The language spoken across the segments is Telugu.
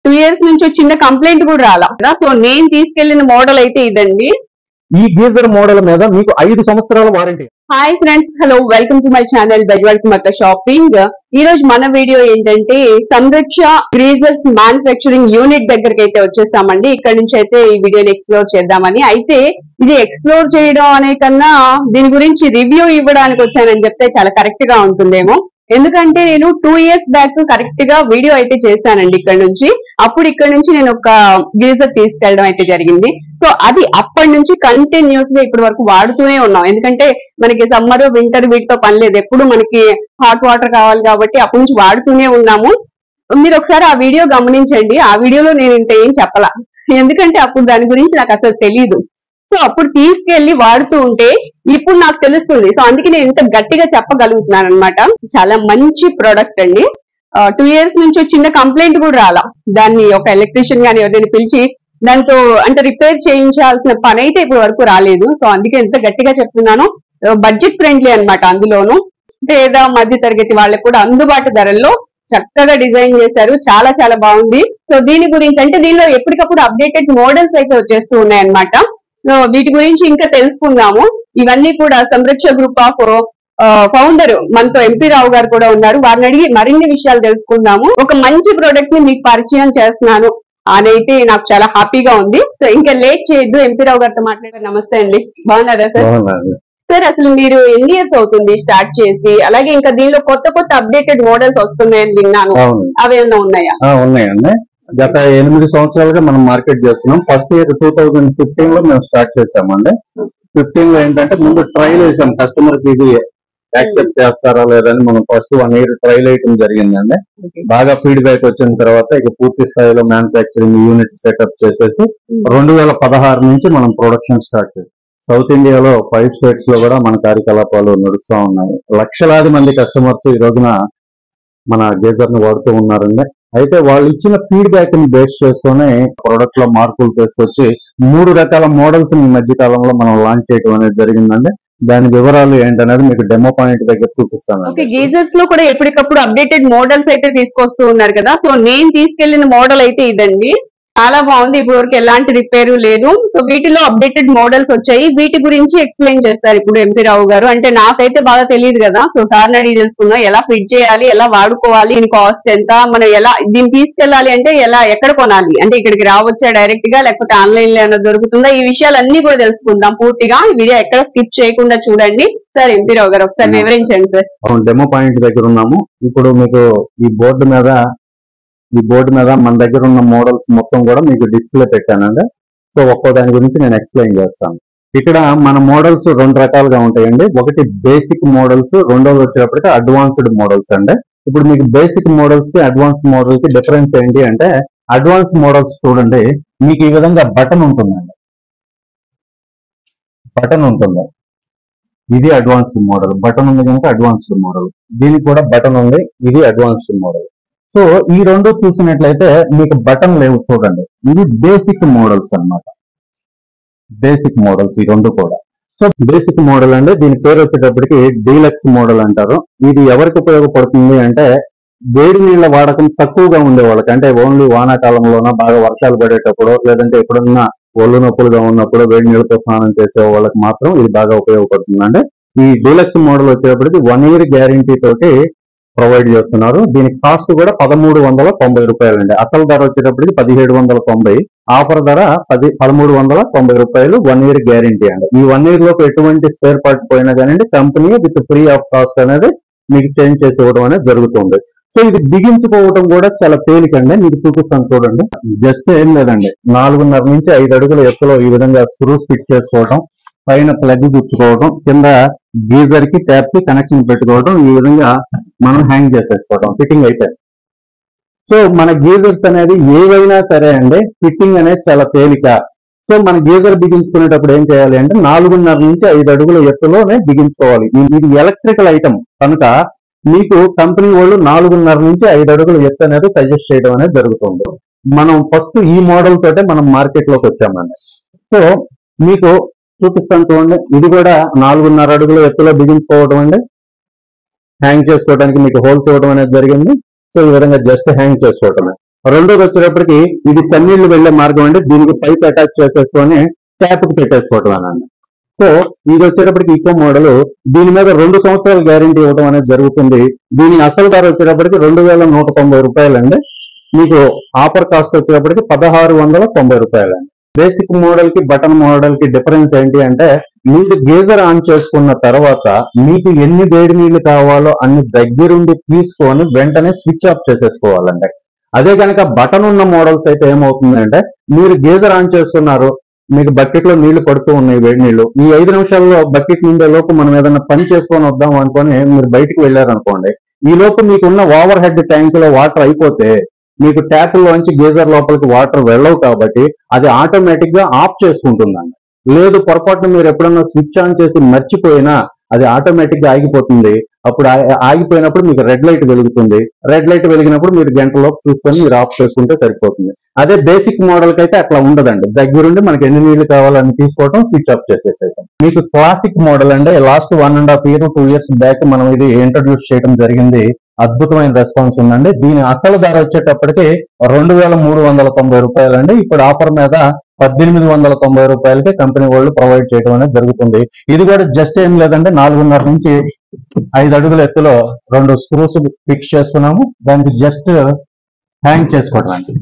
టూ ఇయర్స్ నుంచి ఒక చిన్న కంప్లైంట్ కూడా రాలా సో నేను తీసుకెళ్లిన మోడల్ అయితే ఇదండి ఈ గీజర్ మోడల్ మీద మీకు ఐదు సంవత్సరాల warranty hi friends hello welcome to my channel Bezwals మత షాపింగ్ ఈ రోజు మన వీడియో ఏంటంటే సంరక్ష గ్రీజర్స్ మ్యానుఫ్యాక్చరింగ్ యూనిట్ దగ్గరికి అయితే వచ్చేసామండి ఇక్కడ నుంచి అయితే ఈ వీడియోని ఎక్స్ప్లోర్ చేద్దామని అయితే ఇది ఎక్స్ప్లోర్ చేయడం అనే కన్నా దీని గురించి రివ్యూ ఇవ్వడానికి వచ్చానని చెప్తే చాలా కరెక్ట్ గా ఉంటుందేమో ఎందుకంటే నేను టూ ఇయర్స్ బ్యాక్ కరెక్ట్ గా వీడియో అయితే చేశానండి ఇక్కడ నుంచి అప్పుడు ఇక్కడ నుంచి నేను ఒక గ్రీజర్ తీసుకెళ్ళడం అయితే జరిగింది సో అది అప్పటి నుంచి కంటిన్యూస్ గా ఇప్పటి వరకు వాడుతూనే ఉన్నాం ఎందుకంటే మనకి సమ్మర్ వింటర్ వీటితో పని లేదు ఎప్పుడు మనకి హాట్ వాటర్ కావాలి కాబట్టి అప్పటి నుంచి వాడుతూనే ఉన్నాము మీరు ఒకసారి ఆ వీడియో గమనించండి ఆ వీడియోలో నేను ఇంత ఏం చెప్పలా ఎందుకంటే అప్పుడు దాని గురించి నాకు అసలు తెలియదు సో అప్పుడు తీసుకెళ్లి వాడుతూ ఉంటే ఇప్పుడు నాకు తెలుస్తుంది సో అందుకే నేను ఇంత గట్టిగా చెప్పగలుగుతున్నాను అనమాట చాలా మంచి ప్రోడక్ట్ అండి టూ ఇయర్స్ నుంచి ఒక చిన్న కంప్లైంట్ కూడా రాలా దాన్ని ఒక ఎలక్ట్రీషియన్ గాని ఎవరైనా పిలిచి దాంతో అంటే రిపేర్ చేయించాల్సిన పని అయితే ఇప్పటి వరకు రాలేదు సో అందుకే ఎంత గట్టిగా చెప్తున్నాను బడ్జెట్ ఫ్రెండ్లీ అన్నమాట అందులోను పేద మధ్య తరగతి వాళ్ళకి కూడా అందుబాటు ధరల్లో చక్కగా డిజైన్ చేశారు చాలా చాలా బాగుంది సో దీని గురించి అంటే దీనిలో ఎప్పటికప్పుడు అప్డేటెడ్ మోడల్స్ అయితే వచ్చేస్తూ ఉన్నాయి అనమాట సో వీటి గురించి ఇంకా తెలుసుకుందాము ఇవన్నీ కూడా సంరక్ష గ్రూప్ ఆఫ్ ఫౌండర్ మనతో ఎంపీ రావు గారు కూడా ఉన్నారు వారిని అడిగి మరిన్ని విషయాలు తెలుసుకుందాము ఒక మంచి ప్రోడక్ట్ ని మీకు పరిచయం చేస్తున్నాను అదైతే నాకు చాలా హ్యాపీగా ఉంది సో ఇంకా లేట్ చేయొద్దు ఎంపీ రావు గారితో మాట్లాడారు నమస్తే అండి బాగున్నారా సార్ బాగున్నాయండి. సార్ అసలు మీరు ఎన్ని ఇయర్స్ అవుతుంది స్టార్ట్ చేసి అలాగే ఇంకా దీనిలో కొత్త కొత్త అప్డేటెడ్ మోడల్స్ వస్తున్నాయని విన్నాను అవును అవి ఏమైనా ఉన్నాయా ఆ, ఉన్నాయండి గత ఎనిమిది సంవత్సరాలుగా మనం మార్కెట్ చేస్తున్నాం first year two thousand fifteen లో మేము స్టార్ట్ చేసామండి ఫిఫ్టీన్ లో ఏంటంటే ముందు ట్రైల్ వేసాం కస్టమర్ కి ఇది యాక్సెప్ట్ చేస్తారా లేదని మనం ఫస్ట్ వన్ ఇయర్ ట్రైల్ వేయటం జరిగిందండి బాగా ఫీడ్బ్యాక్ వచ్చిన తర్వాత ఇక పూర్తి స్థాయిలో మ్యానుఫ్యాక్చరింగ్ యూనిట్ సెటప్ చేసేసి రెండు వేల పదహారు నుంచి మనం ప్రొడక్షన్ స్టార్ట్ చేసాం సౌత్ ఇండియాలో ఫైవ్ స్టేట్స్ లో కూడా మన కార్యకలాపాలు నడుస్తా ఉన్నాయి లక్షలాది మంది కస్టమర్స్ ఈ రోజున మన గేజర్ ని వాడుతూ ఉన్నారండి అయితే వాళ్ళు ఇచ్చిన ఫీడ్బ్యాక్ ని బేస్ చేసుకొని ప్రొడక్ట్ లో మార్పులు తీసుకొచ్చి మూడు రకాల మోడల్స్ ఈ మధ్య కాలంలో మనం లాంచ్ చేయడం అనేది జరిగిందండి దాని వివరాలు ఏంటనేది మీకు డెమో పాయింట్ దగ్గర చూపిస్తాను ఓకే గీజర్స్ లో కూడా ఎప్పటికప్పుడు అప్డేటెడ్ మోడల్స్ అయితే తీసుకొస్తూ ఉన్నారు కదా సో నేను తీసుకెళ్లిన మోడల్ అయితే ఇదండి చాలా బాగుంది ఇప్పుడు వరకు ఎలాంటి రిపేర్ లేదు సో వీటిలో అప్డేటెడ్ మోడల్స్ వచ్చాయి వీటి గురించి ఎక్స్ప్లెయిన్ చేస్తారు ఇప్పుడు ఎంపీ రావు గారు అంటే నాకైతే బాగా తెలియదు కదా సో సార్ అడిగి తెలుసుకున్నా ఎలా ఫిట్ చేయాలి ఎలా వాడుకోవాలి దీని కాస్ట్ ఎంత మనం ఎలా దీన్ని తీసుకెళ్ళాలి అంటే ఎలా ఎక్కడ కొనాలి అంటే ఇక్కడికి రావచ్చా డైరెక్ట్ గా లేకపోతే ఆన్లైన్ లో ఏమైనా దొరుకుతుందా ఈ విషయాలన్నీ కూడా తెలుసుకుందాం పూర్తిగా ఈ వీడియో ఎక్కడ స్కిప్ చేయకుండా చూడండి సార్ ఎంపీ రావు గారు ఒకసారి వివరించండి సార్ డెమో పాయింట్ దగ్గర ఉన్నాము ఇప్పుడు మీకు ఈ బోర్డు మీద ఈ బోర్డు మీద మన దగ్గర ఉన్న మోడల్స్ మొత్తం కూడా మీకు డిస్ప్లే పెట్టానండి సో ఒక్కో దాని గురించి నేను ఎక్స్ప్లెయిన్ చేస్తాను ఇక్కడ మన మోడల్స్ రెండు రకాలుగా ఉంటాయండి ఒకటి బేసిక్ మోడల్స్ రెండోది వచ్చేటప్పటికి అడ్వాన్స్డ్ మోడల్స్ అండి ఇప్పుడు మీకు బేసిక్ మోడల్స్ కి అడ్వాన్స్ మోడల్ కి డిఫరెన్స్ ఏంటి అంటే అడ్వాన్స్ మోడల్స్ చూడండి మీకు ఈ విధంగా బటన్ ఉంటుందండి బటన్ ఉంటుంది ఇది అడ్వాన్స్డ్ మోడల్ బటన్ ఉంది కనుక అడ్వాన్స్డ్ మోడల్ దీనికి కూడా బటన్ ఉంది ఇది అడ్వాన్స్డ్ మోడల్ సో ఈ రెండు చూసినట్లయితే మీకు బటన్ లేవు చూడండి ఇవి బేసిక్ మోడల్స్ అన్నమాట బేసిక్ మోడల్స్ ఈ రెండు కూడా సో బేసిక్ మోడల్ అంటే దీని పేరు వచ్చేటప్పటికి డీలక్స్ మోడల్ అంటారు ఇది ఎవరికి ఉపయోగపడుతుంది అంటే వేడి నీళ్ళ వాడకం తక్కువగా ఉండే వాళ్ళకి అంటే ఓన్లీ వానాకాలంలోన బాగా వర్షాలు పడేటప్పుడు లేదంటే ఎప్పుడన్నా ఒళ్ళు నొప్పులుగా ఉన్నప్పుడు వేడి నీళ్ళతో స్నానం చేసే వాళ్ళకి మాత్రం ఇది బాగా ఉపయోగపడుతుంది అంటే ఈ డీలక్స్ మోడల్ వచ్చేటప్పటికి వన్ ఇయర్ గ్యారంటీ తోటి ప్రొవైడ్ చేస్తున్నారు దీని కాస్ట్ కూడా పదమూడు వందల తొంభై రూపాయలండి అసలు ధర వచ్చేటప్పటికి పదిహేడు వందల తొంభై ఆఫర్ ధర పది పదమూడు వందల తొంభై రూపాయలు వన్ ఇయర్ గ్యారంటీ అండి ఈ వన్ ఇయర్ లోపు ఎటువంటి స్పేర్ పార్ట్ పోయినా కానీ company with free of cost అనేది మీకు చేంజ్ చేసి ఇవ్వడం అనేది జరుగుతుంది సో ఇది బిగించుకోవడం కూడా చాలా తేలికండి మీకు చూపిస్తాను చూడండి జస్ట్ ఏం లేదండి నాలుగున్నర నుంచి ఐదు అడుగుల ఎత్తులో ఈ విధంగా స్క్రూస్ ఫిట్ చేసుకోవడం పైన ప్లగ్ గుచ్చుకోవడం కింద గీజర్ కి ట్యాప్ కి కనెక్షన్ పెట్టుకోవడం ఈ విధంగా మనం హ్యాంగ్ చేసేసుకోవడం ఫిట్టింగ్ అయితే సో మన గీజర్స్ అనేది ఏవైనా సరే అండి ఫిట్టింగ్ అనేది చాలా తేలిక సో మన గీజర్ బిగించుకునేటప్పుడు ఏం చేయాలి అంటే నాలుగున్నర నుంచి ఐదు అడుగుల ఎత్తులోనే బిగించుకోవాలి ఇది- ఇది ఎలక్ట్రికల్ ఐటమ్ కనుక మీకు కంపెనీ వాళ్ళు నాలుగున్నర నుంచి ఐదు అడుగుల ఎత్తు అనేది సజెస్ట్ చేయడం అనేది జరుగుతుంది మనం ఫస్ట్ ఈ మోడల్ తోటే మనం మార్కెట్ లోకి వచ్చామండి సో మీకు చూపిస్తాను చూడండి ఇది కూడా నాలుగున్నర అడుగుల ఎత్తులో బిగించుకోవడం అండి హ్యాంగ్ చేసుకోవడానికి మీకు హోల్స్ ఇవ్వడం అనేది జరిగింది సో ఈ విధంగా జస్ట్ హ్యాంగ్ చేసుకోవటమే రెండోది వచ్చేటప్పటికి ఇది చన్నీళ్లు వెళ్లే మార్గం అండి దీనికి పైప్ అటాచ్ చేసేసుకొని ట్యాప్ కి పెట్టేసుకోవటం అనండి సో ఇది వచ్చేటప్పటికి ఈకో మోడల్ దీని మీద రెండు సంవత్సరాల గ్యారంటీ ఇవ్వడం అనేది జరుగుతుంది దీని అసలు ధర వచ్చేటప్పటికి రెండు వేల నూట తొంభై రూపాయలండి మీకు ఆఫర్ కాస్ట్ వచ్చేటప్పటికి పదహారు వందల తొంభై రూపాయలండి బేసిక్ మోడల్ కి బటన్ మోడల్ కి డిఫరెన్స్ ఏంటి అంటే మీరు గీజర్ ఆన్ చేసుకున్న తర్వాత మీకు ఎన్ని వేడి నీళ్లు కావాలో అన్ని దగ్గరుండి తీసుకొని వెంటనే స్విచ్ ఆఫ్ చేసేసుకోవాలండి అదే కనుక బటన్ ఉన్న మోడల్స్ అయితే ఏమవుతుందంటే మీరు గీజర్ ఆన్ చేసుకున్నారు మీకు బకెట్ లో నీళ్లు పడుతూ ఉన్నాయి వేడి నీళ్లు ఈ ఐదు నిమిషాల్లో బకెట్ నిండే లోపు మనం ఏదైనా పని చేసుకొని వద్దాం అనుకొని మీరు బయటికి వెళ్ళారనుకోండి ఈ లోపు మీకున్న ఓవర్ హెడ్ ట్యాంక్ లో వాటర్ అయిపోతే మీకు ట్యాప్ లోంచి గీజర్ లోపలికి వాటర్ వెళ్ళవు కాబట్టి అది ఆటోమేటిక్ గా ఆఫ్ చేసుకుంటుందండి లేదు పొరపాటున మీరు ఎప్పుడన్నా స్విచ్ ఆన్ చేసి మర్చిపోయినా అది ఆటోమేటిక్ గా ఆగిపోతుంది అప్పుడు ఆ- ఆగిపోయినప్పుడు మీకు రెడ్ లైట్ వెలుగుతుంది రెడ్ లైట్ వెలిగినప్పుడు మీరు గంటలోపు చూసుకొని మీరు ఆఫ్ చేసుకుంటే సరిపోతుంది అదే బేసిక్ మోడల్ కి అయితే అట్లా ఉండదండి దగ్గరుండి మనకి ఎన్ని నీళ్లు కావాలని తీసుకోవడం స్విచ్ ఆఫ్ చేసేసేయటం మీకు క్లాసిక్ మోడల్ అంటే last one and half year two years back మనం ఇది ఇంట్రడ్యూస్ చేయడం జరిగింది అద్భుతమైన రెస్పాన్స్ ఉందండి దీని అసలు ధర వచ్చేటప్పటికి రెండు వేల మూడు వందల తొంభై రూపాయలండి ఇప్పుడు ఆఫర్ మీద పద్దెనిమిది వందల తొంభై రూపాయలకి కంపెనీ వాళ్ళు ప్రొవైడ్ చేయడం అనేది జరుగుతుంది ఇది కూడా జస్ట్ ఏం లేదంటే నాలుగున్నర నుంచి ఐదు అడుగుల ఎత్తులో రెండు స్క్రూస్ ఫిక్స్ చేసుకున్నాము దానికి జస్ట్ హ్యాంగ్ చేసుకోవడం అండి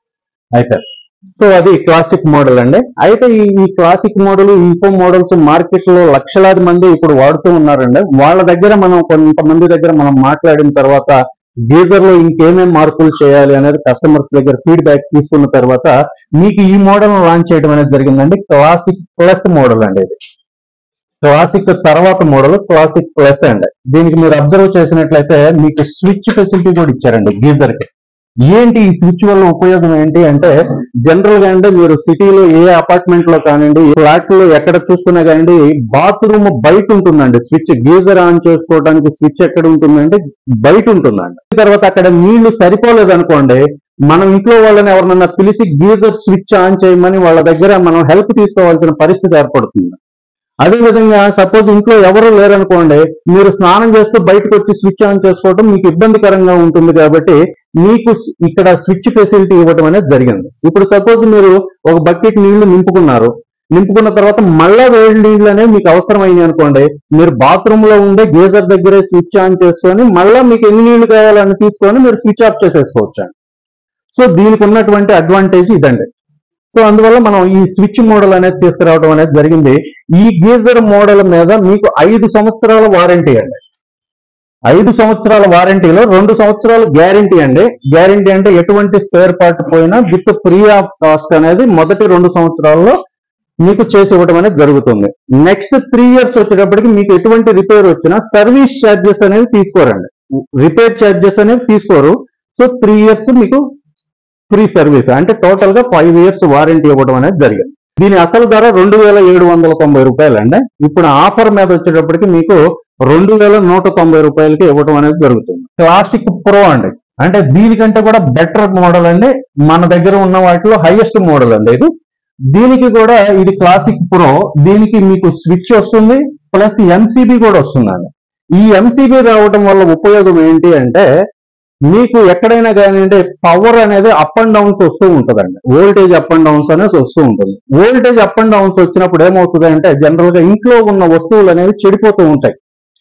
అయితే సో అది క్లాసిక్ మోడల్ అండి అయితే ఈ ఈ classic model eco models market లో లక్షలాది మంది ఇప్పుడు వాడుతూ ఉన్నారండి వాళ్ళ దగ్గర మనం కొంతమంది దగ్గర మనం మాట్లాడిన తర్వాత గీజర్ లో ఇంకేమేం మార్పులు చేయాలి అనేది కస్టమర్స్ దగ్గర ఫీడ్బ్యాక్ తీసుకున్న తర్వాత మీకు ఈ మోడల్ లాంచ్ చేయడం అనేది జరిగిందండి క్లాసిక్ ప్లస్ మోడల్ అండి ఇది క్లాసిక్ తర్వాత మోడల్ క్లాసిక్ ప్లస్ అండి దీనికి మీరు అబ్జర్వ్ చేసినట్లయితే మీకు స్విచ్ ఫెసిలిటీ కూడా ఇచ్చారండి గీజర్ కి ఏంటి ఈ స్విచ్ వల్ల ఉపయోగం ఏంటి అంటే జనరల్ గా అంటే మీరు సిటీలో ఏ అపార్ట్మెంట్ లో కానివ్వండి ఫ్లాట్ లో ఎక్కడ చూసుకున్నా కానివ్వండి బాత్రూమ్ బయట ఉంటుందండి స్విచ్ గీజర్ ఆన్ చేసుకోవడానికి స్విచ్ ఎక్కడ ఉంటుందంటే బయట ఉంటుందండి తర్వాత అక్కడ నీళ్లు సరిపోలేదు అనుకోండి మనం ఇంట్లో వాళ్ళని ఎవరినన్నా పిలిచి గీజర్ స్విచ్ ఆన్ చేయమని వాళ్ళ దగ్గర మనం హెల్ప్ తీసుకోవాల్సిన పరిస్థితి ఏర్పడుతుంది అదే విధంగా సపోజ్ ఇంట్లో ఎవరు లేరనుకోండి మీరు స్నానం చేస్తూ బయటకు వచ్చి స్విచ్ ఆన్ చేసుకోవడం మీకు ఇబ్బందికరంగా ఉంటుంది కాబట్టి మీకు స్- ఇక్కడ స్విచ్ ఫెసిలిటీ ఇవ్వడం అనేది జరిగింది ఇప్పుడు సపోజ్ మీరు ఒక బకెట్ నీళ్లు నింపుకున్నారు నింపుకున్న తర్వాత మళ్ళా వేడి నీళ్ళు అనేవి మీకు అవసరమైంది అనుకోండి మీరు బాత్రూమ్ లో ఉండే గీజర్ దగ్గరే స్విచ్ ఆన్ చేసుకొని మళ్ళా మీకు ఎన్ని నీళ్లు కావాలని తీసుకొని మీరు స్విచ్ ఆఫ్ చేసేసుకోవచ్చు సో దీనికి ఉన్నటువంటి అడ్వాంటేజ్ ఇదండి సో అందువల్ల మనం ఈ స్విచ్ మోడల్ అనేది తీసుకురావడం అనేది జరిగింది ఈ గీజర్ మోడల్ మీద మీకు ఐదు సంవత్సరాల వారంటీ అండి ఐదు సంవత్సరాల వారంటీలో రెండు సంవత్సరాలు గ్యారంటీ అండి గ్యారంటీ అంటే ఎటువంటి స్పేర్ పార్ట్ పోయినా విత్ ఫ్రీ ఆఫ్ కాస్ట్ అనేది మొదటి రెండు సంవత్సరాల్లో మీకు చేసి ఇవ్వడం అనేది జరుగుతుంది నెక్స్ట్ త్రీ ఇయర్స్ వచ్చేటప్పటికి మీకు ఎటువంటి రిపేర్ వచ్చినా సర్వీస్ ఛార్జెస్ అనేవి తీసుకోరండి రిపేర్ ఛార్జెస్ అనేవి తీసుకోరు సో త్రీ ఇయర్స్ మీకు ఫ్రీ సర్వీస్ అంటే టోటల్ గా ఫైవ్ ఇయర్స్ వారంటీ ఇవ్వడం అనేది జరిగింది దీని అసలు ధర రెండు వేల ఏడు వందల తొంభై రూపాయలు అండి ఇప్పుడు ఆఫర్ మీద వచ్చేటప్పటికి మీకు రెండు వేల నూట తొంభై రూపాయలకి ఇవ్వడం అనేది జరుగుతుంది క్లాసిక్ ప్రో అండి అంటే దీనికంటే కూడా బెటర్ మోడల్ అండి మన దగ్గర ఉన్న వాటిలో హైయెస్ట్ మోడల్ అండి ఇది దీనికి కూడా ఇది క్లాసిక్ ప్రో దీనికి మీకు స్విచ్ వస్తుంది ప్లస్ ఎంసీబీ కూడా వస్తుందండి ఈ ఎంసీబీ రావడం వల్ల ఉపయోగం ఏంటి అంటే మీకు ఎక్కడైనా కానివ్వండి పవర్ అనేది అప్ అండ్ డౌన్స్ వస్తూ ఉంటుందండి వోల్టేజ్ అప్ అండ్ డౌన్స్ అనేది వస్తూ ఉంటుంది వోల్టేజ్ అప్ అండ్ డౌన్స్ వచ్చినప్పుడు ఏమవుతుంది అంటే జనరల్ గా ఇంట్లో ఉన్న వస్తువులు అనేవి చెడిపోతూ ఉంటాయి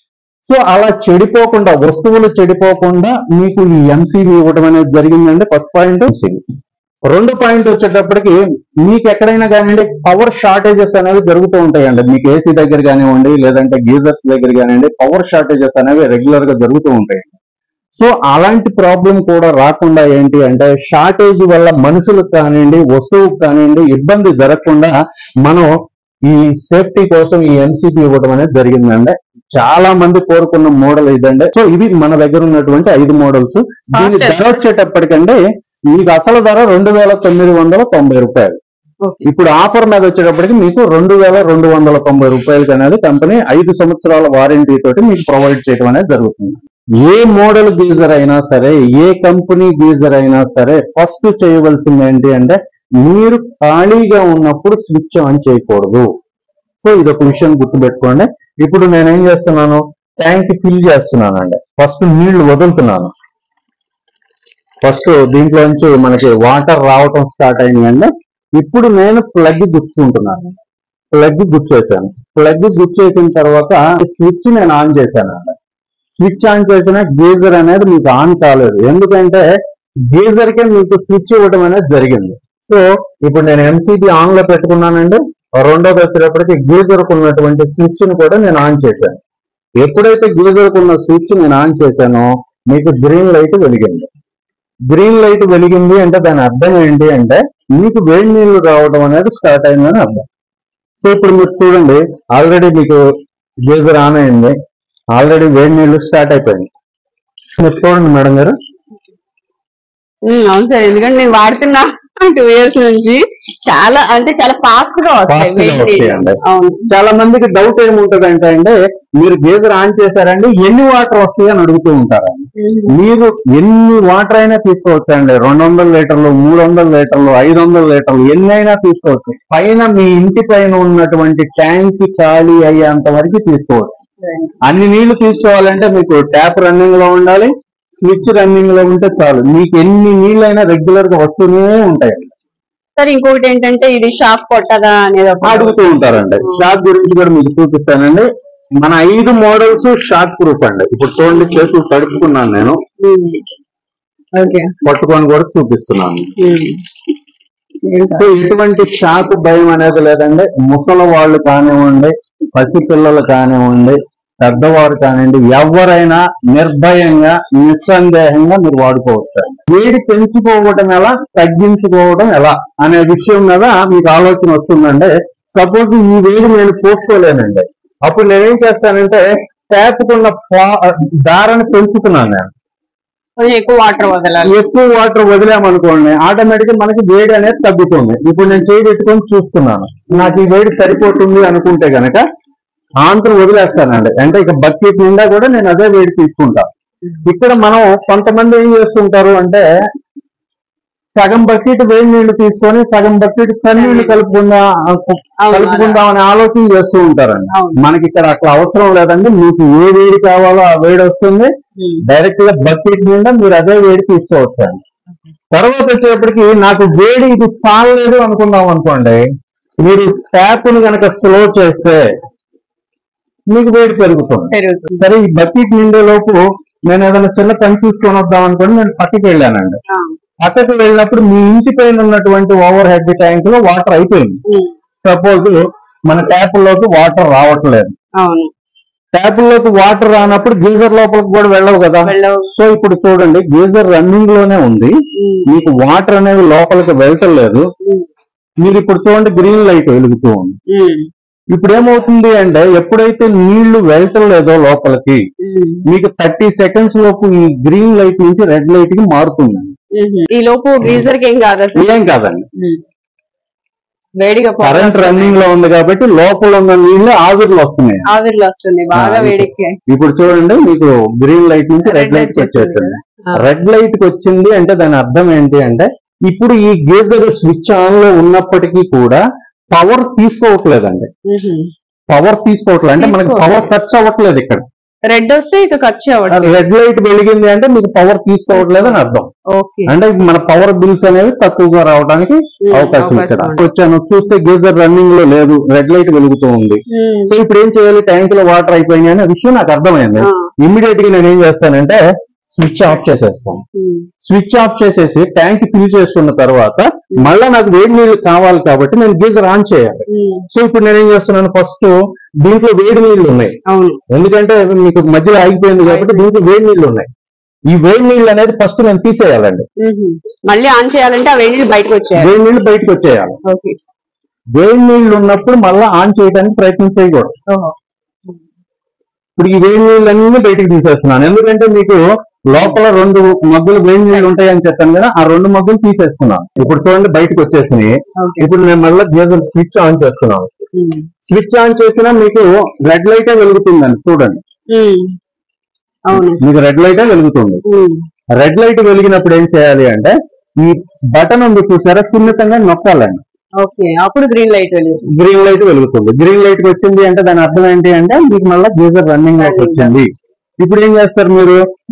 సో అలా చెడిపోకుండా వస్తువులు చెడిపోకుండా మీకు ఈ ఎంసీబీ ఇవ్వడం అనేది జరిగిందండి ఫస్ట్ పాయింట్ ఎంసీబీ రెండు పాయింట్ వచ్చేటప్పటికి మీకు ఎక్కడైనా కానివ్వండి పవర్ షార్టేజెస్ అనేవి జరుగుతూ ఉంటాయండి మీకు ఏసీ దగ్గర కానివ్వండి లేదంటే గీజర్స్ దగ్గర కానివ్వండి పవర్ షార్టేజెస్ అనేవి రెగ్యులర్ గా జరుగుతూ ఉంటాయి సో అలాంటి ప్రాబ్లం కూడా రాకుండా ఏంటి అంటే షార్టేజ్ వల్ల మనుషులకు కానివ్వండి వస్తువుకు కానివ్వండి ఇబ్బంది జరగకుండా మనం ఈ సేఫ్టీ కోసం ఈ ఎంసీపీ ఇవ్వడం అనేది జరిగిందండి చాలా మంది కోరుకున్న మోడల్ ఇదండి సో ఇవి మన దగ్గర ఉన్నటువంటి ఐదు మోడల్స్ దీని Fast ధర వచ్చేటప్పటికండి మీకు అసలు ధర రెండు వేల తొమ్మిది వందల తొంభై రూపాయలు ఓకే ఇప్పుడు ఆఫర్ మీద వచ్చేటప్పటికి మీకు రెండు వేల రెండు వందల తొంభై రూపాయలకి అనేది కంపెనీ ఐదు సంవత్సరాల వారంటీ తోటి మీకు ప్రొవైడ్ చేయడం అనేది జరుగుతుంది ఏ మోడల్ గీజర్ అయినా సరే ఏ కంపెనీ గీజర్ అయినా సరే ఫస్ట్ చేయవలసింది ఏంటి అంటే మీరు ఖాళీగా ఉన్నప్పుడు స్విచ్ ఆన్ చేయకూడదు సో ఇది ఒక విషయం గుర్తుపెట్టుకోండి ఇప్పుడు నేను ఏం చేస్తున్నాను ట్యాంక్ ఫిల్ చేస్తున్నానండి ఫస్ట్ నీళ్లు వదులుతున్నాను ఫస్ట్ దీంట్లోంచి మనకి వాటర్ రావటం స్టార్ట్ అయిందండి ఇప్పుడు నేను ప్లగ్ గుచ్చుకుంటున్నాను ప్లగ్ గుచ్చేసాను ప్లగ్ గుచ్చేసిన తర్వాత స్విచ్ నేను ఆన్ చేశాను స్విచ్ ఆన్ చేసిన గీజర్ అనేది మీకు ఆన్ కాలేదు ఎందుకంటే గీజర్ కే మీకు స్విచ్ ఇవ్వడం అనేది జరిగింది సో ఇప్పుడు నేను ఎంసీబీ ఆన్ లో పెట్టుకున్నానండి రెండోది వచ్చేటప్పటికి గీజర్ ఉన్నటువంటి స్విచ్ ని కూడా నేను ఆన్ చేశాను ఎప్పుడైతే గీజర్ ఉన్న స్విచ్ నేను ఆన్ చేశానో మీకు గ్రీన్ లైట్ వెలిగింది గ్రీన్ లైట్ వెలిగింది అంటే దాని అర్థం ఏంటి అంటే మీకు వేడి నీళ్లు రావడం అనేది స్టార్ట్ అయిందని అర్థం సో ఇప్పుడు మీరు చూడండి ఆల్రెడీ మీకు గీజర్ ఆన్ అయింది ఆల్రెడీ వేడి నీళ్లు స్టార్ట్ అయిపోయింది మీరు చూడండి మేడం గారు ఉమ్, అవును సార్ ఎందుకంటే నేను వాడుతున్నా టూ ఇయర్స్ నుంచి చాలా అంటే చాలా ఫాస్ట్ గా వస్తాయి Fast గా వేడి నీళ్ళు. వస్తాయండి. అవును చాలా మందికి డౌట్ ఏముంటది అంటే అంటే మీరు గీజర్ ఆన్ చేశారండి ఎన్ని వాటర్ వస్తాయి అని అడుగుతూ ఉంటారండి మీరు ఎన్ని వాటర్ అయినా తీసుకోవచ్చండి రెండు వందల లీటర్లు మూడు వందల లీటర్లు ఐదు వందల లీటర్లు ఎన్ని అయినా తీసుకోవచ్చు పైన మీ ఇంటి పైన ఉన్నటువంటి ట్యాంక్ ఖాళీ అయ్యేంత వరకు తీసుకోవచ్చు అన్ని నీళ్లు తీసుకోవాలంటే మీకు ట్యాప్ రన్నింగ్ లో ఉండాలి స్విచ్ రన్నింగ్ లో ఉంటే చాలు మీకు ఎన్ని నీళ్ళైనా రెగ్యులర్ గా వస్తూనే ఉంటాయి సార్ ఇంకొకటి ఏంటంటే ఇది షాక్ కొట్టదా అనేది ఒక అడుగుతూ ఉంటారండి షాక్ గురించి కూడా మీకు చూపిస్తానండి మన ఐదు మోడల్స్ షాక్ ప్రూఫ్ అండి ఇప్పుడు చూడండి చేతులు తడుపుకున్నాను నేను ఓకే పట్టుకొని కూడా చూపిస్తున్నాను సో ఇటువంటి షాక్ భయం అనేది లేదండి ముసలి వాళ్ళు కానివ్వండి పసిపిల్లలు కానివ్వండి పెద్దవారు కానివ్వండి ఎవరైనా నిర్భయంగా నిస్సందేహంగా మీరు వాడుకోవచ్చు వేడి పెంచుకోవడం ఎలా తగ్గించుకోవడం ఎలా అనే విషయం మీద మీకు ఆలోచన వస్తుందండి సపోజ్ ఈ వేడి నేను పోసుకోలేనండి అప్పుడు నేనేం చేస్తానంటే ట్యాప్కున్న దారాన్ని పెంచుతున్నాను నేను కొంచెం ఎక్కువ వాటర్ వదలాలి ఎక్కువ వాటర్ వదిలామనుకోండి ఆటోమేటిక్ గా మనకి వేడి అనేది తగ్గుతుంది ఇప్పుడు నేను చేయి పెట్టుకొని చూస్తున్నాను నాకు ఈ వేడి సరిపోతుంది అనుకుంటే గనక ఆంధ్ర వదిలేస్తానండి అంటే ఇక బకెట్ నిండా కూడా నేను అదే వేడి తీసుకుంటాను ఇక్కడ మనం కొంతమంది ఏం చేస్తుంటారు అంటే సగం బకెట్ వేడి నీళ్లు తీసుకొని సగం బకెట్ చన్నీళ్లు కలుపుకుందా కలుపుకుందాం అనే ఆలోచన చేస్తూ ఉంటారండి అవును. మనకి ఇక్కడ అట్లా అవసరం లేదండి మీకు ఏ వేడి కావాలో ఆ వేడి వస్తుంది డైరెక్ట్ గా బకెట్ నిండా మీరు అదే వేడి తీసుకోవచ్చు తర్వాత వచ్చేటప్పటికి నాకు వేడి ఇది చాలలేదు అనుకుందాం అనుకోండి మీరు ట్యాప్ ని కనుక స్లో చేస్తే మీకు వేడి పెరుగుతుంది పెరుగుతుంది సరే ఈ బకెట్ నిండే లోపు నేను ఏదైనా చిన్న పని చూసుకొని వద్దాం అనుకోండి నేను పక్కకి వెళ్ళానండి ఆ. పక్కకి వెళ్ళినప్పుడు మీ ఇంటి పైన ఉన్నటువంటి ఓవర్ హెడ్ ట్యాంక్ లో వాటర్ అయిపోయింది ఉమ్. సపోజ్ మన ట్యాప్ లోకి వాటర్ రావట్లేదు అవును ట్యాప్ లోకి వాటర్ రానప్పుడు గీజర్ లోపలికి కూడా వెళ్ళవు కదా వెళ్ళవు. సో ఇప్పుడు చూడండి గీజర్ రన్నింగ్ లోనే ఉంది ఉమ్. మీకు వాటర్ అనేది లోపలికి వెళ్ళటలేదు ఉమ్. మీరు ఇప్పుడు చూడండి గ్రీన్ లైట్ వెలుగుతూ ఉంది ఉమ్. ఇప్పుడు ఏమవుతుంది అంటే ఎప్పుడైతే నీళ్లు వెళ్ళటం లేదో లోపలికి ఉమ్. మీకు థర్టీ సెకండ్స్ లోపు ఈ గ్రీన్ లైట్ నుంచి రెడ్ లైట్ కి మారుతుంది ఉమ్. ఈ లోపు గీజర్ కి ఏం కాదు అసలు ఏం కాదండి ఉమ్. వేడిగా పొగ కరెంట్ రన్నింగ్ లో ఉంది కాబట్టి లోపల ఉన్న నీళ్లు ఆవిర్లు వస్తున్నాయి ఆవిర్లు వస్తుంది బాగా ఆ, వేడికి ఇప్పుడు చూడండి మీకు గ్రీన్ లైట్ నుంచి Red రెడ్ light లైట్ వచ్చేసింది ఆ. రెడ్ లైట్ కి వచ్చింది అంటే దాని అర్థం ఏంటి అంటే ఇప్పుడు ఈ గీజర్ స్విచ్ ఆన్ లో ఉన్నప్పటికీ కూడా పవర్ తీసుకోవట్లేదండి ఉమ్. పవర్ తీసుకోవట్లేదు అంటే మనకి పవర్ ఖర్చు అవ్వట్లేదు ఇక్కడ రెడ్ వస్తే ఇక ఖర్చు అవ్వడం రెడ్ లైట్ వెలిగింది అంటే మీకు పవర్ తీసుకోవట్లేదు అని అర్థం ఓకే అంటే మన పవర్ బిల్స్ అనేవి తక్కువగా రావడానికి ఉమ్, అవకాశం అవకాశం ఇక్కడ ఉంది. వచ్చాను చూస్తే గీజర్ రన్నింగ్ లో లేదు రెడ్ లైట్ వెలుగుతూ ఉంది ఉమ్. సో ఇప్పుడు ఏం చేయాలి ట్యాంక్ లో వాటర్ అయిపోయినాయి అనే విషయం నాకు అర్థమైంది ఆ. ఇమ్మీడియట్ గా నేను ఏం చేస్తానంటే స్విచ్ ఆఫ్ చేసేస్తాను ఉమ్. స్విచ్ ఆఫ్ చేసేసి ట్యాంక్ ఫిల్ చేసుకున్న తర్వాత మళ్ళా నాకు వేడి నీళ్లు కావాలి కాబట్టి నేను గీజర్ ఆన్ చేయాలి ఉమ్. సో ఇప్పుడు నేను ఏం చేస్తున్నాను ఫస్ట్ దీంట్లో వేడి నీళ్లు ఉన్నాయి అవును ఎందుకంటే మీకు మధ్యలో ఆగిపోయింది కాబట్టి దీంట్లో వేడి నీళ్లు ఉన్నాయి ఈ వేడి నీళ్ళు అనేది ఫస్ట్ నేను తీసేయాలండి ఉమ్. మళ్ళీ ఆన్ చేయాలంటే ఆ వేడి నీళ్ళు బయటకు వచ్చాయి వేడి నీళ్ళు బయటకు వచ్చేయాలి ఓకే వేడి నీళ్లు ఉన్నప్పుడు మళ్ళీ ఆన్ చేయడానికి ప్రయత్నం చేయకూడదు ఓహో. ఇప్పుడు ఈ వేడి నీళ్ళన్నీ బయటకు తీసేస్తున్నాను ఎందుకంటే మీకు లోపల రెండు మగ్గులు వేడి నీళ్ళు ఉంటాయని చెప్పాను కదా ఆ రెండు మగ్గులు తీసేస్తున్నాను ఇప్పుడు చూడండి బయటకు వచ్చేసినాయి ఓకే ఇప్పుడు నేను మళ్ళీ గీజర్ స్విచ్ ఆన్ చేస్తున్నాను ఉమ్. స్విచ్ ఆన్ చేసినా మీకు రెడ్ లైటే వెలుగుతుందండి చూడండి ఉమ్. అవును మీకు రెడ్ లైటే వెలుగుతుంది ఉమ్. రెడ్ లైట్ వెలిగినప్పుడు ఏం చేయాలి అంటే ఈ బటన్ ఉంది చూసారా సున్నితంగా నొక్కాలండి ఓకే అప్పుడు గ్రీన్ లైట్ వెలుగుతుంది గ్రీన్ లైట్ వెలుగుతుంది గ్రీన్ లైట్ వచ్చింది అంటే దాని అర్థం ఏంటి అంటే మీకు మళ్ళీ గీజర్ రన్నింగ్ లోకి వచ్చింది ఇప్పుడు ఏం చేస్తారు మీరు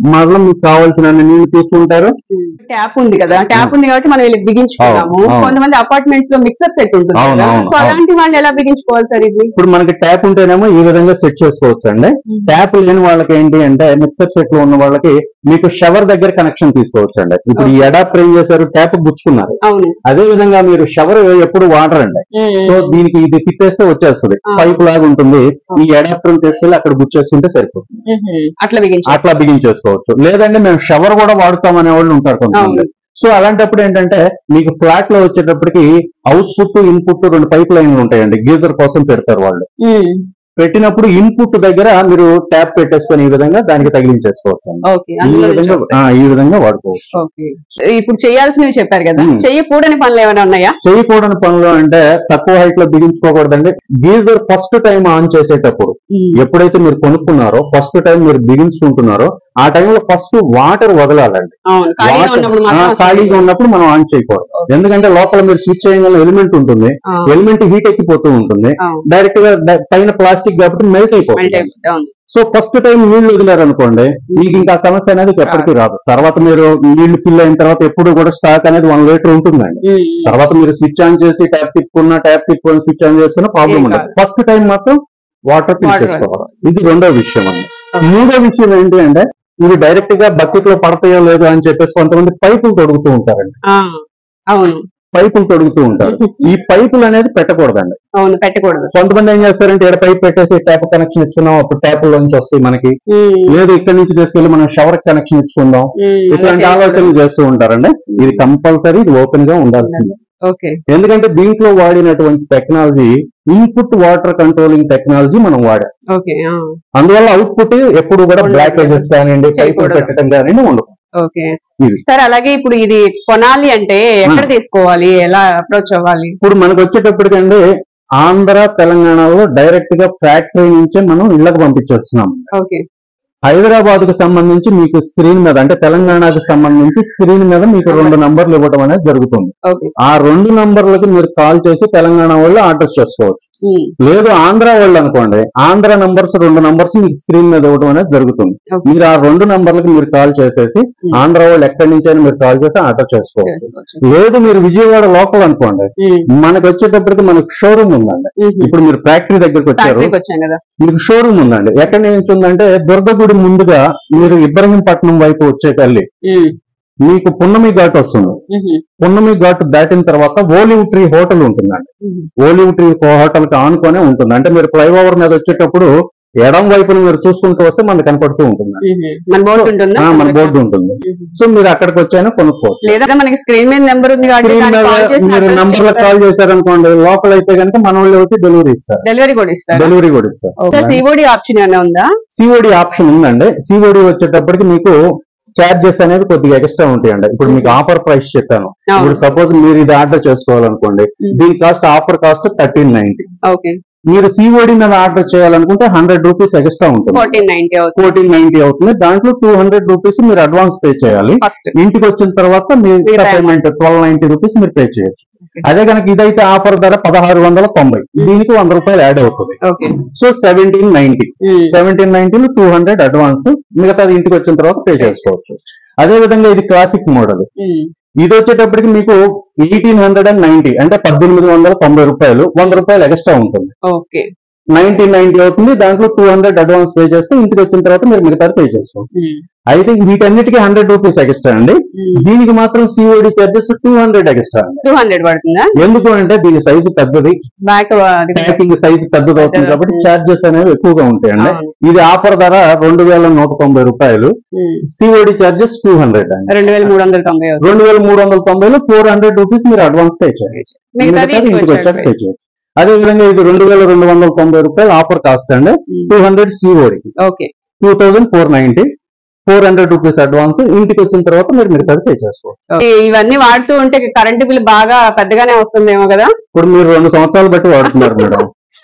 మరలా మీకు కావాల్సిన నీళ్లు తీసుకుంటారు ట్యాప్ ఉంది కదా ట్యాప్ ఉంది కాబట్టి మనం వీళ్ళకి బిగించుకున్నాము అవును, అవును. కొంతమంది అపార్ట్మెంట్స్ లో మిక్సర్ సెట్ ఉంటుంది అవును, కదా అవును, సో అలాంటి వాళ్ళు ఎలా బిగించుకోవాలి సార్ ఇది ఇప్పుడు మనకి ట్యాప్ ఉంటేనేమో ఈ విధంగా సెట్ చేసుకోవచ్చు అండి ట్యాప్ లేని వాళ్ళకి ఏంటి అంటే మిక్సర్ సెట్ లో ఉన్న వాళ్ళకి మీకు షవర్ దగ్గర కనెక్షన్ తీసుకోవచ్చు అండి ఇప్పుడు ఈ అడాప్టర్ ఏం చేశారు ట్యాప్ గుచ్చుకున్నారు అవును అదే విధంగా మీరు షవర్ ఎప్పుడు వాటర్ అండి సో దీనికి ఇది తిప్పేస్తే వచ్చేస్తుంది ఆ. పైప్ లాగా ఉంటుంది ఈ అడాప్టర్ తీసుకెళ్లి అక్కడ గుచ్చేసుకుంటే సరిపోతుంది మ్మ్. అట్లా బిగించు అట్లా బిగించేసుకోవచ్చు లేదంటే మేము షవర్ కూడా వాడుతాం అనే వాళ్ళు ఉంటారు కొంతమంది అవును. సో అలాంటప్పుడు ఏంటంటే మీకు ఫ్లాట్ లో వచ్చేటప్పటికి అవుట్పుట్ ఇన్పుట్ రెండు పైప్ లైన్లు ఉంటాయండి గీజర్ కోసం పెడతారు వాళ్ళు మ్మ్. పెట్టినప్పుడు ఇన్పుట్ దగ్గర మీరు ట్యాప్ పెట్టేసుకొని ఈ విధంగా దానికి తగిలించేసుకోవచ్చు అండి. ఓకే ఈ అందులో నుంచి విధంగా వస్తాయి. ఆ, ఈ విధంగా వాడుకోవచ్చు ఓకే ఇప్పుడు చేయాల్సినవి చెప్పారు కదా మ్మ్. చెయ్యకూడని పనులు ఏమైనా ఉన్నాయా చేయకూడని పనులు అంటే తక్కువ హైట్ లో బిగించుకోకూడదండి గీజర్ ఫస్ట్ టైం ఆన్ చేసేటప్పుడు ఎప్పుడైతే మీరు కొనుక్కున్నారో ఫస్ట్ టైం మీరు బిగించుకుంటున్నారో ఆ టైంలో ఫస్ట్ వాటర్ వదలాలండి అవును ఖాళీగా వాటర్ ఉన్నప్పుడు ఆ, మాత్రం ఖాళీగా ఉన్నప్పుడు మనం ఆన్ చేయకూడదు ఎందుకంటే లోపల మీరు స్విచ్ చేయగల ఎలిమెంట్ ఉంటుంది ఆ, ఎలిమెంట్ హీట్ ఎక్కిపోతూ ఉంటుంది అవును. డైరెక్ట్ గా ద- పైన ప్లాస్టిక్ కాబట్టి మెల్ట్ మెల్ట్ అయిపోతుంది అయిపోతుంది. అవును. సో ఫస్ట్ టైం నీళ్లు వదిలారు అనుకోండి మీకు ఇంకా సమస్య అనేది ఎప్పటికీ రాదు తర్వాత మీరు నీళ్లు ఫిల్ అయిన తర్వాత ఎప్పుడు కూడా స్టాక్ అనేది వన్ లీటర్ ఉంటుందండి మ్మ్. తర్వాత మీరు స్విచ్ ఆన్ చేసి ట్యాప్ తిప్పుకున్నా ట్యాప్ తిప్పుకొని స్విచ్ ఆన్ చేసుకున్న ప్రాబ్లం ఏం ఉండదు కాదు. ఫస్ట్ టైం మాత్రం వాటర్ ఫిల్ Water. చేసుకోవాలి ఇది రెండో విషయం అండి మూడో విషయం ఏంటి అంటే ఇవి డైరెక్ట్ గా బకెట్ లో పడతాయో లేదో అని చెప్పేసి కొంతమంది పైపులు తొడుగుతూ ఉంటారండి ఆ, అవును పైపులు తొడుగుతూ ఉంటారు ఈ పైపులు అనేది పెట్టకూడదండి అవును పెట్టకూడదు కొంతమంది ఏం చేస్తారంటే ఇక్కడ పైప్ పెట్టేసి ట్యాప్ కనెక్షన్ ఇచ్చుకున్నాం అప్పుడు ట్యాప్ నుంచి వస్తాయి మనకి మ్మ్. లేదు ఇక్కడ నుంచి తీసుకెళ్లి మనం షవర్ కనెక్షన్ ఇచ్చుకుందాం మ్మ్. ఇట్లాంటి అలా చేయకూడదు. ఆలోచనలు చేస్తూ ఉంటారండి ఇది కంపల్సరీ ఇది ఓపెన్ గా ఉండాల్సిందే ఓకే ఎందుకంటే దీంట్లో వాడినటువంటి technology input water controlling technology మనం వాడాం ఓకే ఆ, అందువల్ల అవుట్పుట్ ఎప్పుడు కూడా ఉండదు. బ్లాకేజెస్ కానివ్వండి పైపులు చేయకూడదు. పెట్టడం కానివ్వండి ఉండదు ఓకే ఇది. సార్ అలాగే ఇప్పుడు ఇది కొనాలి అంటే ఎక్కడ తీసుకోవాలి ఎలా అప్రోచ్ అవ్వాలి ఇప్పుడు మనకు వచ్చేటప్పటికండి ఆంధ్ర తెలంగాణలో డైరెక్ట్ గా ఫ్యాక్టరీ నుంచే మనం ఇళ్లకు పంపించేస్తున్నాం ఓకే హైదరాబాద్ కు సంబంధించి మీకు స్క్రీన్ మీద అంటే తెలంగాణకు సంబంధించి స్క్రీన్ మీద మీకు రెండు నంబర్లు ఇవ్వడం అనేది జరుగుతుంది ఓకే ఆ రెండు నంబర్లకు మీరు కాల్ చేసి తెలంగాణ వాళ్ళు ఆర్డర్ చేసుకోవచ్చు మ్మ్. లేదు ఆంధ్ర వాళ్ళు అనుకోండి ఆంధ్ర నంబర్స్ రెండు నంబర్స్ మీకు స్క్రీన్ మీద ఇవ్వడం అనేది జరుగుతుంది Okay. మీరు ఆ రెండు నంబర్లకు మీరు కాల్ చేసేసి Hmm. ఆంధ్ర వాళ్ళు ఎక్కడి నుంచి అయినా మీరు కాల్ చేసి ఆర్డర్ చేసుకోవచ్చు చేసుకోవచ్చు. లేదు మీరు విజయవాడ లోకల్ అనుకోండి మ్మ్. మనకు వచ్చేటప్పటికి మనకు షోరూమ్ ఉందండి మ్మ్. ఇప్పుడు మీరు ఫ్యాక్టరీ దగ్గరికి వచ్చారు ఫ్యాక్టరీకి వచ్చాం కదా మీకు షోరూమ్ ఉందండి ఎక్కడి నుంచి ఉందంటే దుర్గగుడి ముందుగా మీరు ఇబ్రహీంపట్నం వైపు వచ్చే తల్లి మ్మ్. మీకు పున్నమి ఘాట్ వస్తుంది మ్మ్. పున్నమి ఘాట్ దాటిన తర్వాత ఓలివ్ ట్రీ హోటల్ ఉంటుందండి మ్మ్. ఓలివ్ ట్రీ హోటల్ కి ఆనుకొనే ఉంటుంది అంటే మీరు ఫ్లైఓవర్ మీద వచ్చేటప్పుడు ఎడం వైపున మీరు చూసుకుంటూ వస్తే మనకు కనపడుతూ ఉంటుంది మ్మ్. మన బోర్డు ఉంటుందా ఆ, మన బోర్డు ఉంటుంది మ్మ్. సో మీరు అక్కడికి వచ్చైనా కొనుక్కోవచ్చు లేదా మనకి స్క్రీన్ మీద నెంబర్ ఉంది కాబట్టి స్క్రీన్ దానికి మీద కాల్ చేసి మీరు address నంబర్ చెప్తారు. కాల్ చేశారనుకోండి లోకల్ అయితే కనుక మన వాళ్ళు వచ్చి డెలివరీ ఇస్తారు డెలివరీ కూడా ఇస్తారు డెలివరీ కూడా ఇస్తారు సిఓడి ఆప్షన్ ఏమైనా ఉందా సిఓడి ఆప్షన్ ఉందండి సిఓడి వచ్చేటప్పటికి మీకు చార్జెస్ అనేది కొద్దిగా ఎక్స్ట్రా ఉంటాయండి ఇప్పుడు మీకు ఆఫర్ ప్రైస్ చెప్పాను ఇప్పుడు అవును సపోజ్ మీరు ఇది ఆర్డర్ చేసుకోవాలనుకోండి Mm. దీని cost offer cost thirteen ninety okay మీరు సిఓడి మీద ఆర్డర్ చేయాలనుకుంటే హండ్రెడ్ రూపీస్ ఎక్స్ట్రా ఉంటుంది ఫోర్టీన్ నైన్టీ అవుతుంది ఫోర్టీన్ నైన్టీ అవుతుంది దాంట్లో టూ హండ్రెడ్ రూపీస్ మీరు అడ్వాన్స్ పే చేయాలి ఫస్ట్ ఇంటికి వచ్చిన తర్వాత మీ మిగతా పేమెంట్ ట్వెల్వ్ నైన్టీ రూపీస్ మీరు పే చేయొచ్చు Okay. అదే కనుక ఇదైతే ఆఫర్ ధర పదహారు వందల తొంభై దీనికి వంద రూపాయలు యాడ్ అవుతుంది okay so seventeen ninety seventeen నైన్టీలో టూ హండ్రెడ్ అడ్వాన్స్ మిగతాది ఇంటికి వచ్చిన తర్వాత పే చేసుకోవచ్చు అదే విధంగా ఇది క్లాసిక్ మోడల్ ఇది వచ్చేటప్పటికి మీకు ఎయిటీన్ హండ్రెడ్ అండ్ నైన్టీ అంటే పద్దెనిమిది వందల తొంభై రూపాయలు వంద రూపాయలు ఎక్స్ట్రా ఉంటుంది ఓకే నైన్టీన్ నైన్టీ అవుతుంది దాంట్లో టూ హండ్రెడ్ అడ్వాన్స్ పే చేస్తే ఇంటికి వచ్చిన తర్వాత మీరు మిగతాది పే చేసుకోవచ్చు అయితే వీటన్నిటికీ హండ్రెడ్ రూపీస్ ఎక్స్ట్రా అండి దీనికి మాత్రం COD charges two hundred extra అండి టూ హండ్రెడ్ పడుతుందా ఎందుకు అంటే దీని సైజు పెద్దది బ్యాక్ ప్యాకింగ్ సైజు పెద్దది అవుతుంది కాబట్టి చార్జెస్ అనేవి ఎక్కువగా ఉంటాయండి ఇది ఆఫర్ ధర రెండు వేల నూట తొంభై రూపాయలు సిఓడి చార్జెస్ టూ హండ్రెడ్ అండి రెండు వేల మూడు వందల తొంభై అవుతుంది రెండు వేల మూడు వందల తొంభైలో ఫోర్ హండ్రెడ్ రూపీస్ మీరు అడ్వాన్స్ పే చేయాలి మిగతాది మిగతాది ఇంటికి ఇంటికి వచ్చాక వచ్చాక పే చేయాలి అదే విధంగా ఇది రెండు వేల రెండు వందల తొంభై రూపాయలు ఆఫర్ కాస్ట్ అండి two hundred COD okay two thousand four ninety four hundred rupees advance ఇంటికి వచ్చిన తర్వాత మీరు మిగతాది పే చేసుకోవాలి ఇవన్నీ వాడుతూ ఉంటే కరెంట్ బిల్ బాగా పెద్దగానే వస్తుందేమో కదా ఇప్పుడు మీరు రెండు సంవత్సరాలు బట్టి వాడుతున్నారు మేడం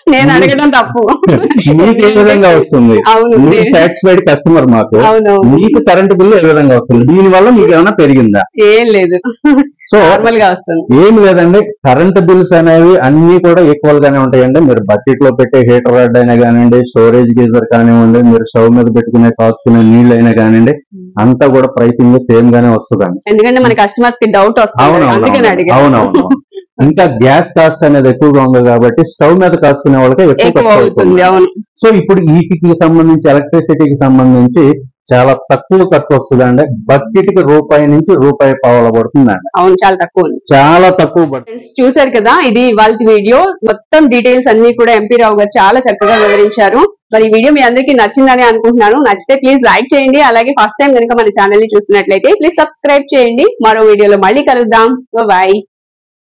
నేను అడగడం తప్పు మీకు ఏ విధంగా వస్తుంది అవును మీరు సాటిస్ఫైడ్ కస్టమర్ మాకు అవునవును మీకు కరెంట్ బిల్లు ఏ విధంగా వస్తుంది దీని వల్ల మీకు ఏమైనా పెరిగిందా ఏం లేదు సో నార్మల్ గా వస్తుంది ఏం లేదండి కరెంట్ బిల్స్ అనేవి అన్ని కూడా ఈక్వల్ గానే ఉంటాయండి మీరు బకెట్ లో పెట్టే హీటర్ రాడ్ అయినా కానివ్వండి స్టోరేజ్ గీజర్ కానివ్వండి మీరు స్టవ్ మీద పెట్టుకునే కాచుకునే నీళ్ళు అయినా కానివ్వండి అంతా కూడా ప్రైసింగ్ సేమ్ గానే వస్తుందండి ఎందుకంటే మన కస్టమర్స్ కి డౌట్ వస్తుంది అవునవును అందుకని అడిగా అవునవును ఇంకా గ్యాస్ కాస్ట్ అనేది ఎక్కువగా ఉంది కాబట్టి స్టవ్ మీద కాసుకునే వాళ్ళకి ఎక్కువ ఎక్కువ ఖర్చు అవుతుంది అవుతుంది అవును సో ఇప్పుడు ఈకి సంబంధించి ఎలక్ట్రిసిటీకి సంబంధించి చాలా తక్కువ ఖర్చు వస్తుందండి బకెట్ కి రూపాయి నుంచి రూపాయి పావుల పడుతుందండి అవును చాలా తక్కువ ఉంది చాలా తక్కువ పడుతుంది ఫ్రెండ్స్ చూసారు కదా ఇది ఇవాళ వీడియో మొత్తం డీటెయిల్స్ అన్ని కూడా ఎంపీ రావు గారు చాలా చక్కగా వివరించారు మరి ఈ వీడియో మీ అందరికీ నచ్చిందని అనుకుంటున్నాను నచ్చితే ప్లీజ్ లైక్ చేయండి అలాగే ఫస్ట్ టైం కనుక మన ఛానల్ ని చూసినట్లయితే ప్లీజ్ సబ్స్క్రైబ్ చేయండి మరో వీడియోలో మళ్ళీ కలుద్దాం బాయ్